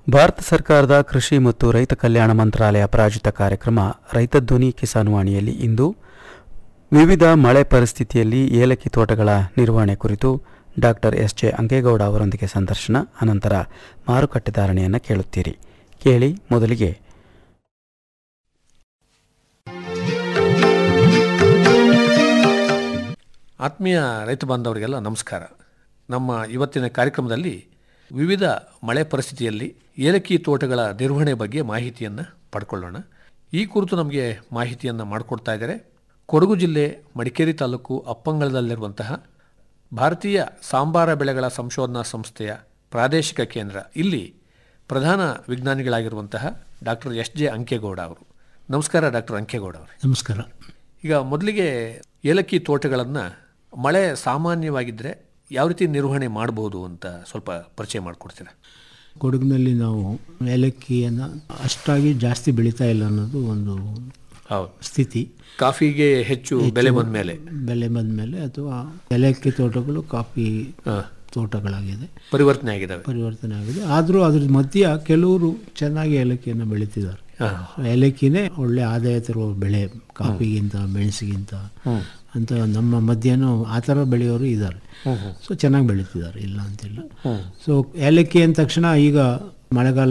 ಭಾರತ ಸರ್ಕಾರದ ಕೃಷಿ ಮತ್ತು ರೈತ ಕಲ್ಯಾಣ ಮಂತ್ರಾಲಯ ಪ್ರಾಯೋಜಿತ ಕಾರ್ಯಕ್ರಮ ರೈತ ಧ್ವನಿ ಕಿಸಾನ್ ವಾಣಿಯಲ್ಲಿ ಇಂದು ವಿವಿಧ ಮಳೆ ಪರಿಸ್ಥಿತಿಯಲ್ಲಿ ಏಲಕ್ಕಿ ತೋಟಗಳ ನಿರ್ವಹಣೆ ಕುರಿತು ಡಾಕ್ಟರ್ ಎಸ್ ಜೆ ಅಂಕೇಗೌಡ ಅವರೊಂದಿಗೆ ಸಂದರ್ಶನ ಅನಂತರ ಮಾರುಕಟ್ಟೆ ಧಾರಣೆಯನ್ನು ಕೇಳುತ್ತೀರಿ ಕೇಳಿ ಮೊದಲಿಗೆ ಆತ್ಮೀಯ ರೈತ ಬಾಂಧವರಿಗೆಲ್ಲ ನಮಸ್ಕಾರ ನಮ್ಮ ಇವತ್ತಿನ ಕಾರ್ಯಕ್ರಮದಲ್ಲಿ ವಿವಿಧ ಮಳೆ ಪರಿಸ್ಥಿತಿಯಲ್ಲಿ ಏಲಕ್ಕಿ ತೋಟಗಳ ನಿರ್ವಹಣೆ ಬಗ್ಗೆ ಮಾಹಿತಿಯನ್ನು ಪಡ್ಕೊಳ್ಳೋಣ ಈ ಕುರಿತು ನಮಗೆ ಮಾಹಿತಿಯನ್ನು ಮಾಡಿಕೊಡ್ತಾ ಇದ್ದಾರೆ ಕೊಡಗು ಜಿಲ್ಲೆ ಮಡಿಕೇರಿ ತಾಲೂಕು ಅಪ್ಪಂಗಳದಲ್ಲಿರುವಂತಹ ಭಾರತೀಯ ಸಾಂಬಾರ ಬೆಳೆಗಳ ಸಂಶೋಧನಾ ಸಂಸ್ಥೆಯ ಪ್ರಾದೇಶಿಕ ಕೇಂದ್ರ ಇಲ್ಲಿ ಪ್ರಧಾನ ವಿಜ್ಞಾನಿಗಳಾಗಿರುವಂತಹ ಡಾಕ್ಟರ್ ಎಸ್ ಜೆ ಅಂಕೇಗೌಡ ಅವರು ನಮಸ್ಕಾರ ಡಾಕ್ಟರ್ ಅಂಕೇಗೌಡ ಅವರು ನಮಸ್ಕಾರ ಈಗ ಮೊದಲಿಗೆ ಏಲಕ್ಕಿ ತೋಟಗಳನ್ನು ಮಳೆ ಸಾಮಾನ್ಯವಾಗಿದ್ದರೆ ಯಾವ ರೀತಿ ನಿರ್ವಹಣೆ ಮಾಡಬಹುದು ಅಂತ ಸ್ವಲ್ಪ ಪರಿಚಯ ಮಾಡಿಕೊಡ್ತೀರಾ ಕೊಡಗಿನಲ್ಲಿ ನಾವು ಏಲಕ್ಕಿಯನ್ನು ಅಷ್ಟಾಗಿ ಜಾಸ್ತಿ ಬೆಳೀತಾ ಇಲ್ಲ ಅನ್ನೋದು ಒಂದು ಹೌದು ಸ್ಥಿತಿ ಕಾಫಿಗೆ ಹೆಚ್ಚು ಬೆಲೆ ಬಂದ ಮೇಲೆ ಬೆಲೆ ಬಂದ ಮೇಲೆ ಅಥವಾ ಏಲಕ್ಕಿ ತೋಟಗಳು ಕಾಫಿ ತೋಟಗಳಾಗಿದೆ ಪರಿವರ್ತನೆ ಆಗಿದ್ದಾವೆ ಪರಿವರ್ತನೆ ಆಗಿದೆ ಆದರೂ ಅದ್ರ ಮಧ್ಯ ಕೆಲವರು ಚೆನ್ನಾಗಿ ಏಲಕ್ಕಿಯನ್ನು ಬೆಳೀತಿದ್ದಾರೆ ಹಾ. ಏಲಕ್ಕಿನೇ ಒಳ್ಳೆ ಆದಾಯ ತರುವ ಬೆಳೆ ಕಾಫಿಗಿಂತ ಮೆಣಸಿಗಿಂತ ಅಂತ ನಮ್ಮ ಮಧ್ಯನೂ ಆ ಥರ ಬೆಳೆಯೋರು ಇದ್ದಾರೆ ಸೊ ಚೆನ್ನಾಗಿ ಬೆಳೀತಿದ್ದಾರೆ ಇಲ್ಲ ಅಂತಿಲ್ಲ ಸೊ ಏಲಕ್ಕಿ ಅಂದ ತಕ್ಷಣ ಈಗ ಮಳೆಗಾಲ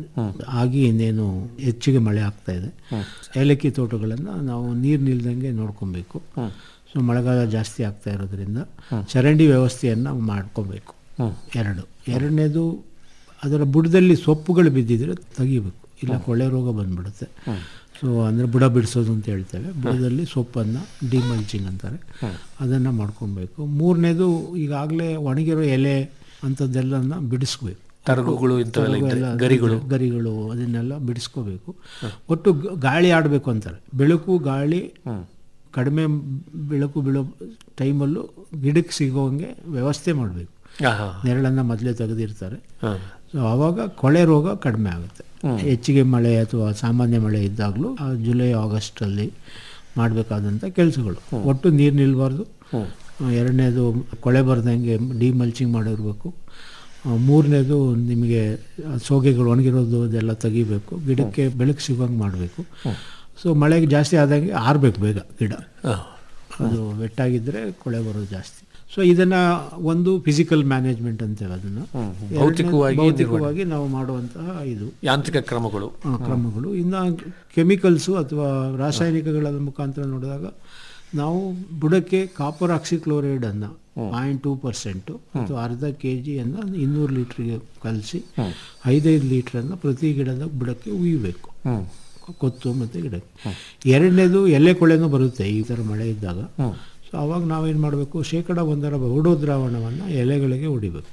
ಆಗಿ ಇನ್ನೇನು ಹೆಚ್ಚಿಗೆ ಮಳೆ ಆಗ್ತಾ ಇದೆ ಏಲಕ್ಕಿ ತೋಟಗಳನ್ನು ನಾವು ನೀರು ನಿಲ್ದಂಗೆ ನೋಡ್ಕೊಬೇಕು ಸೊ ಮಳೆಗಾಲ ಜಾಸ್ತಿ ಆಗ್ತಾ ಇರೋದ್ರಿಂದ ಚರಂಡಿ ವ್ಯವಸ್ಥೆಯನ್ನು ಮಾಡ್ಕೋಬೇಕು ಎರಡು ಎರಡನೇದು ಅದರ ಬುಡದಲ್ಲಿ ಸೊಪ್ಪುಗಳು ಬಿದ್ದಿದ್ರೆ ತೆಗಿಬೇಕು ಇಲ್ಲ ಕೊಳೆ ರೋಗ ಬಂದ್ಬಿಡುತ್ತೆ ಸೊ ಅಂದರೆ ಬುಡ ಬಿಡಿಸೋದು ಅಂತ ಹೇಳ್ತೇವೆ ಬುಡದಲ್ಲಿ ಸೊಪ್ಪನ್ನು ಡಿಮಲ್ಚಿಂಗ್ ಅಂತಾರೆ ಅದನ್ನು ಮಾಡ್ಕೊಬೇಕು ಮೂರನೇದು ಈಗಾಗಲೇ ಒಣಗಿರೋ ಎಲೆ ಅಂಥದ್ದೆಲ್ಲನ ಬಿಡಿಸ್ಬೇಕು ತರಗುಗಳು ಇಂಥವೆಲ್ಲ ಇದ್ರೆ ಎಲ್ಲ ಗರಿಗಳು ಗರಿಗಳು ಅದನ್ನೆಲ್ಲ ಬಿಡಿಸ್ಕೋಬೇಕು ಒಟ್ಟು ಗ- ಗಾಳಿ ಆಡಬೇಕು ಅಂತಾರೆ ಬೆಳಕು ಗಾಳಿ ಕಡಿಮೆ ಬೆಳಕು ಬೀಳೋ ಟೈಮಲ್ಲೂ ಗಿಡಕ್ಕೆ ಸಿಗೋಂಗೆ ವ್ಯವಸ್ಥೆ ಮಾಡಬೇಕು ಹಾ, ಹಾ, ನೆರಳನ್ನು ಮೊದಲೇ ತೆಗೆದಿರ್ತಾರೆ ಹಾ. ಸೊ ಆವಾಗ ಕೊಳೆ ರೋಗ ಕಡಿಮೆ ಆಗುತ್ತೆ ಹೆಚ್ಚಿಗೆ ಮಳೆ ಅಥವಾ ಸಾಮಾನ್ಯ ಮಳೆ ಇದ್ದಾಗಲೂ ಆ ಜುಲೈ ಆಗಸ್ಟಲ್ಲಿ ಮಾಡಬೇಕಾದಂಥ ಕೆಲಸಗಳು ಒಟ್ಟು ನೀರು ನಿಲ್ಬಾರ್ದು ಆ, ಎರಡನೇದು ಕೊಳೆ ಬರ್ದಂಗೆ ಡಿಮಲ್ಚಿಂಗ್ ಮಾಡಿರ್ಬೇಕು ಆ, ಮೂರನೇದು ನಿಮಗೆ ಆ ಸೋಗೆಗಳು ಒಣಗಿರೋದು ಅದೆಲ್ಲ ತೆಗಿಬೇಕು ಗಿಡಕ್ಕೆ ಬೆಳಕು ಸಿಗೋಂಗೆ ಮಾಡಬೇಕು ಸೊ ಮಳೆಗೆ ಜಾಸ್ತಿ ಆದಂಗೆ ಆರಬೇಕು ಬೇಗ ಗಿಡ ಹಾ. ಅದು ವೆಟ್ಟಾಗಿದ್ದರೆ ಕೊಳೆ ಬರೋದು ಜಾಸ್ತಿ ಸೊ ಇದನ್ನ ಒಂದು ಫಿಸಿಕಲ್ ಮ್ಯಾನೇಜ್ಮೆಂಟ್ ಅಂತೇವೆ ಅದನ್ನ ಎರಡನೇ- ಭೌತಿಕವಾಗಿ ಭೌತಿಕವಾಗಿ ನಾವು ಮಾಡುವಂತಹ ಇದು ಯಾಂತ್ರಿಕ ಕ್ರಮಗಳು ಆ, ಕ್ರಮಗಳು ಇನ್ನು ಕೆಮಿಕಲ್ಸು ಅಥವಾ ರಾಸಾಯನಿಕಗಳ ಮುಖಾಂತರ ನೋಡಿದಾಗ ನಾವು ಬುಡಕ್ಕೆ ಕಾಪರ್ ಆಕ್ಸಿಕ್ಲೋರೈಡನ್ನು ಪಾಯಿಂಟ್ ಟೂ ಪರ್ಸೆಂಟು ಅಥವಾ ಅರ್ಧ ಕೆ ಜಿಯನ್ನು ಇನ್ನೂರು ಲೀಟ್ರಿಗೆ ಕಲಸಿ ಐದೈದು ಲೀಟ್ರನ್ನು ಪ್ರತಿ ಗಿಡದ ಬುಡಕ್ಕೆ ಉಯ್ಯಬೇಕು ಕೊತ್ತು ಮತ್ತು ಗಿಡಕ್ಕೆ ಎರಡನೇದು ಎಲೆ ಕೊಳೆನೂ ಬರುತ್ತೆ ಈ ಥರ ಮಳೆ ಇದ್ದಾಗ ಸೊ ಅವಾಗ ನಾವೇನು ಮಾಡಬೇಕು ಶೇಕಡ ಒಂದರ ಔಡೋ ದ್ರಾವಣವನ್ನು ಎಲೆಗಳಿಗೆ ಹೊಡಿಬೇಕು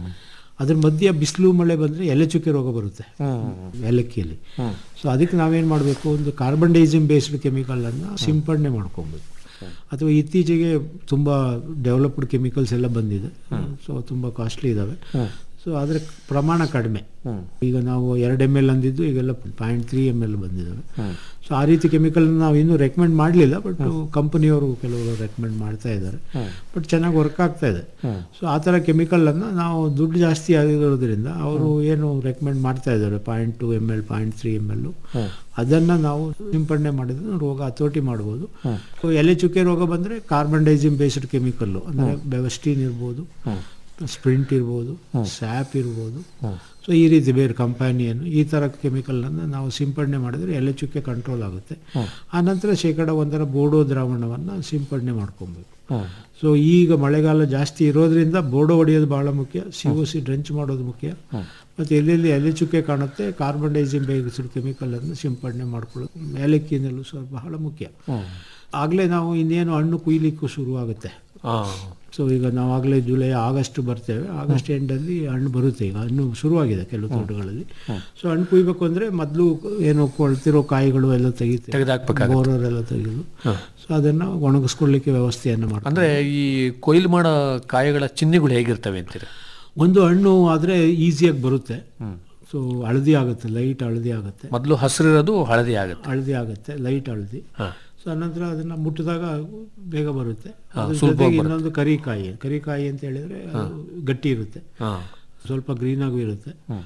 ಅದ್ರ ಮಧ್ಯೆ ಬಿಸಿಲು ಮಳೆ ಬಂದರೆ ಎಲೆ ಚುಕ್ಕೆ ರೋಗ ಬರುತ್ತೆ ಏಲಕ್ಕಿಯಲ್ಲಿ ಸೊ ಅದಕ್ಕೆ ನಾವೇನು ಮಾಡಬೇಕು ಒಂದು ಕಾರ್ಬನ್ ಡೈಸಿಮ್ ಬೇಸ್ಡ್ ಕೆಮಿಕಲನ್ನು ಸಿಂಪಡಣೆ ಮಾಡ್ಕೊಬೇಕು ಅಥವಾ ಇತ್ತೀಚೆಗೆ ತುಂಬ ಡೆವಲಪ್ಡ್ ಕೆಮಿಕಲ್ಸ್ ಎಲ್ಲ ಬಂದಿದೆ ಸೊ ತುಂಬ ಕಾಸ್ಟ್ಲಿ ಇದ್ದಾವೆ ಸೊ ಅದರ ಪ್ರಮಾಣ ಕಡಿಮೆ ಈಗ ನಾವು ಎರಡು ಎಮ್ ಎಲ್ ಅಂದಿದ್ದು ಈಗೆಲ್ಲ ಪಾಯಿಂಟ್ ತ್ರೀ ಎಮ್ ಎಲ್ ಬಂದಿದ್ದಾವೆ ಸೊ ಆ ರೀತಿ ಕೆಮಿಕಲ್ ನಾವು ಇನ್ನೂ ರೆಕಮೆಂಡ್ ಮಾಡಲಿಲ್ಲ ಬಟ್ ಕಂಪನಿಯವರು ಕೆಲವರು ರೆಕಮೆಂಡ್ ಮಾಡ್ತಾ ಇದ್ದಾರೆ ಬಟ್ ಚೆನ್ನಾಗಿ ವರ್ಕ್ ಆಗ್ತಾ ಇದೆ ಸೊ ಆ ಥರ ಕೆಮಿಕಲನ್ನು ನಾವು ದುಡ್ಡು ಜಾಸ್ತಿ ಆಗಿರೋದ್ರಿಂದ ಅವರು ಏನು ರೆಕಮೆಂಡ್ ಮಾಡ್ತಾ ಇದ್ದಾರೆ point two M L point three M L ಅದನ್ನು ನಾವು ಸಿಂಪಡಣೆ ಮಾಡಿದ್ರೆ ರೋಗ ಹತೋಟಿ ಮಾಡ್ಬೋದು ಸೊ ಎಲೆ ಚುಕ್ಕೆ ರೋಗ ಬಂದರೆ ಕಾರ್ಬನ್ ಡೈಸಿಮ್ ಬೇಸ್ಡ್ ಕೆಮಿಕಲ್ಲು ಅಂದರೆ ಬೆವಸ್ಟೀನ್ ಇರ್ಬೋದು ಸ್ಪ್ರಿಂಟ್ ಇರ್ಬೋದು ಸ್ಯಾಪ್ ಇರ್ಬೋದು ಸೊ ಈ ರೀತಿ ಬೇರೆ ಕಂಪ್ಯಾನಿಯನ್ನು ಈ ಥರ ಕೆಮಿಕಲನ್ನು ನಾವು ಸಿಂಪಡಣೆ ಮಾಡಿದರೆ ಎಲೆ ಚುಕ್ಕೆ ಕಂಟ್ರೋಲ್ ಆಗುತ್ತೆ ಆನಂತರ ಶೇಕಡ ಒಂದರ ಬೋಡೋ ದ್ರಾವಣವನ್ನು ಸಿಂಪಡಣೆ ಮಾಡ್ಕೊಬೇಕು ಸೊ ಈಗ ಮಳೆಗಾಲ ಜಾಸ್ತಿ ಇರೋದ್ರಿಂದ ಬೋಡೋ ಹೊಡೆಯೋದು ಬಹಳ ಮುಖ್ಯ ಸಿ ಒ ಸಿ ಡ್ರೆಂಚ್ ಮಾಡೋದು ಮುಖ್ಯ ಮತ್ತು ಎಲ್ಲೆಲ್ಲಿ ಎಲೆ ಚುಕ್ಕೆ ಕಾಣುತ್ತೆ ಕಾರ್ಬನ್ ಡೈಸಿಮ್ ಬೇಯಿಸಿದ ಕೆಮಿಕಲನ್ನು ಸಿಂಪಡಣೆ ಮಾಡ್ಕೊಳ್ಳೋದು ಏಲಕ್ಕಿನಲ್ಲೂ ಸಹ ಬಹಳ ಮುಖ್ಯ ಆಗಲೇ ನಾವು ಇನ್ನೇನು ಹಣ್ಣು ಕುಯ್ಲಿಕ್ಕೂ ಶುರುವಾಗುತ್ತೆ ಹಾ. ಸೊ ಈಗ ನಾವು ಆಗಲೇ ಜುಲೈ ಆಗಸ್ಟ್ ಬರ್ತೇವೆ ಆಗಸ್ಟ್ ಎಂಡಲ್ಲಿ ಹಣ್ಣು ಬರುತ್ತೆ ಈಗ ಹಣ್ಣು ಶುರುವಾಗಿದೆ ಕೆಲವು ತೋಟಗಳಲ್ಲಿ ಸೊ ಹಣ್ಣು ಕುಯ್ಬೇಕು ಅಂದರೆ ಮೊದಲು ಏನು ಕೊಳ್ತಿರೋ ಕಾಯಿಗಳು ಎಲ್ಲ ತೆಗಿತೇವೆ ತೆಗೆದಾಕ್ಬೇಕಾಗುತ್ತೆ. ಬೋರರ್ ಎಲ್ಲ ತೆಗೆದು ಸೊ ಅದನ್ನು ಒಣಗಿಸ್ಕೊಳ್ಳಿಕ್ಕೆ ವ್ಯವಸ್ಥೆಯನ್ನು ಮಾಡ್ತಾರೆ ಅಂದ್ರೆ ಈ ಕೊಯ್ಲು ಮಾಡೋ ಕಾಯಿಗಳ ಚಿಹ್ನೆಗಳು ಹೇಗಿರ್ತವೆ ಅಂತೀರ ಒಂದು ಹಣ್ಣು ಆದರೆ ಈಸಿಯಾಗಿ ಬರುತ್ತೆ ಸೊ ಹಳದಿ ಆಗುತ್ತೆ ಲೈಟ್ ಹಳದಿ ಆಗುತ್ತೆ ಮೊದಲು ಹಸಿರಿರೋದು ಹಳದಿ ಆಗುತ್ತೆ ಹಳದಿ ಆಗುತ್ತೆ ಲೈಟ್ ಹಳದಿ ಹಾ. ಸೊ ಅನಂತರ ಅದನ್ನ ಮುಟ್ಟಿದಾಗ ಬೇಗ ಬರುತ್ತೆ ಹಾ, ಅದ್ರ ಸುಲಭವಾಗಿ ಜೊತೆಗೆ ಇನ್ನೊಂದು ಕರಿಕಾಯಿ ಕರಿಕಾಯಿ ಅಂತ ಹೇಳಿದ್ರೆ ಅದು ಗಟ್ಟಿ ಇರುತ್ತೆ ಹಾ. ಸ್ವಲ್ಪ ಗ್ರೀನ್ ಆಗೂ ಇರುತ್ತೆ